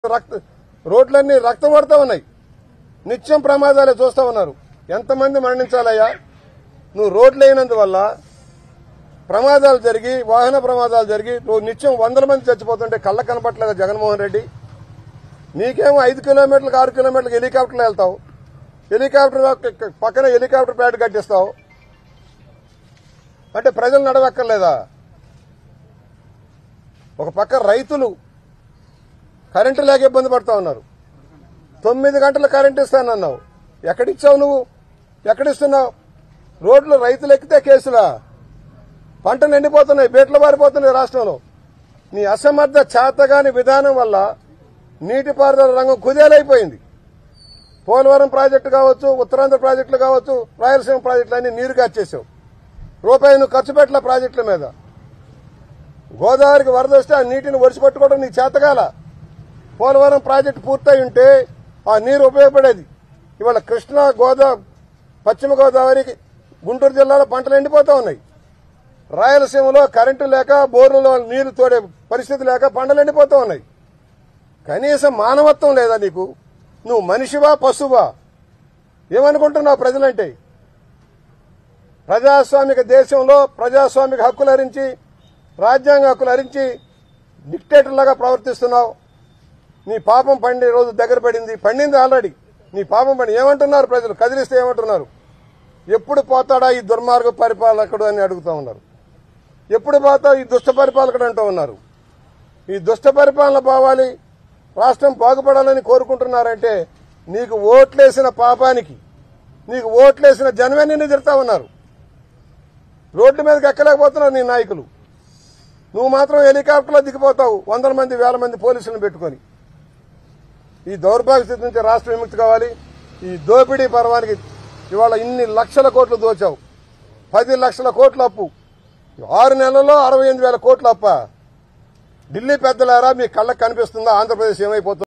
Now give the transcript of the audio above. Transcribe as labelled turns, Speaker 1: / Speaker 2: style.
Speaker 1: రక్త రోడ్లన్నీ రక్తం పడుతూ ఉన్నాయి నిత్యం ప్రమాదాలే చూస్తూ ఉన్నారు ఎంతమంది మరణించాలయ్యా నువ్వు రోడ్లు అయినందువల్ల ప్రమాదాలు జరిగి వాహన ప్రమాదాలు జరిగి నువ్వు నిత్యం వందల మంది చచ్చిపోతుంటే కళ్ళ కనపట్లేదు జగన్మోహన్ రెడ్డి నీకేమో ఐదు కిలోమీటర్లకు ఆరు కిలోమీటర్లకు హెలికాప్టర్లో వెళ్తావు హెలికాప్టర్ పక్క- పక్కన హెలికాప్టర్ ప్యాడ్ కట్టిస్తావు అంటే ప్రజలు నడవక్కర్లేదా ఒక పక్క రైతులు కరెంటు లేక ఇబ్బంది పడతా ఉన్నారు తొమ్మిది గంటల కరెంట్ ఇస్తానన్నావు ఎక్కడిచ్చావు నువ్వు ఎక్కడిస్తున్నావు రోడ్లు రైతులు ఎక్కితే కేసులా పంటలు ఎండిపోతున్నాయి బేట్లు మారిపోతున్నాయి రాష్ట్రంలో నీ అసమర్థ చేతగాని విధానం వల్ల నీటిపారుదల రంగం కుదేలైపోయింది పోలవరం ప్రాజెక్టు కావచ్చు ఉత్తరాంధ్ర ప్రాజెక్టులు కావచ్చు రాయలసీమ ప్రాజెక్టులు అన్ని నీరు కాచేసావు రూపాయి నువ్వు ఖర్చు పెట్టల ప్రాజెక్టుల మీద గోదావరికి వరద వస్తే ఆ నీటిని ఒడిచిపెట్టుకోవడం నీకు చేతగాల పోలవరం ప్రాజెక్టు పూర్తయి ఉంటే ఆ నీరు ఉపయోగపడేది ఇవాళ కృష్ణా గోదా పశ్చిమ గోదావరికి గుంటూరు జిల్లాలో పంటలు ఎండిపోతా ఉన్నాయి రాయలసీమలో కరెంటు లేక బోర్లలో నీళ్లు తోడే పరిస్థితి లేక పంటలు ఎండిపోతా ఉన్నాయి కనీసం మానవత్వం లేదా నీకు నువ్వు మనిషివా పశువా ఏమనుకుంటున్నావు ప్రజలంటే ప్రజాస్వామిక దేశంలో ప్రజాస్వామిక హక్కులు హరించి రాజ్యాంగ హక్కులు హరించి డిక్టేటర్లాగా ప్రవర్తిస్తున్నావు నీ పాపం పండి రోజు దగ్గర పడింది పండింది ఆల్రెడీ నీ పాపం పండి ఏమంటున్నారు ప్రజలు కదిలిస్తే ఏమంటున్నారు ఎప్పుడు పోతాడా ఈ దుర్మార్గ పరిపాలకుడు అని అడుగుతా ఉన్నారు ఎప్పుడు పోతావు ఈ దుష్ట పరిపాలకుడు అంటూ ఉన్నారు ఈ దుష్ట పరిపాలన పోవాలి రాష్ట్రం బాగుపడాలని కోరుకుంటున్నారంటే నీకు ఓట్లేసిన పాపానికి నీకు ఓట్లేసిన జనమే నిన్ను తిడతా ఉన్నారు రోడ్డు మీదకి ఎక్కలేకపోతున్నారు నీ నాయకులు నువ్వు మాత్రం హెలికాప్టర్లో దిగిపోతావు వందల మంది వేల మంది పోలీసులను పెట్టుకొని ఈ దౌర్భాగ్య స్థితి నుంచి రాష్ట్రం విముక్తి కావాలి ఈ దోపిడీ పర్వానికి ఇవాళ ఇన్ని లక్షల కోట్లు దోచావు పది లక్షల కోట్ల అప్పు ఆరు నెలల్లో అరవై ఎనిమిది వేల కోట్ల అప్ప ఢిల్లీ పెద్దలారా మీ కళ్ళకు కనిపిస్తుందా ఆంధ్రప్రదేశ్ ఏమైపోతుంది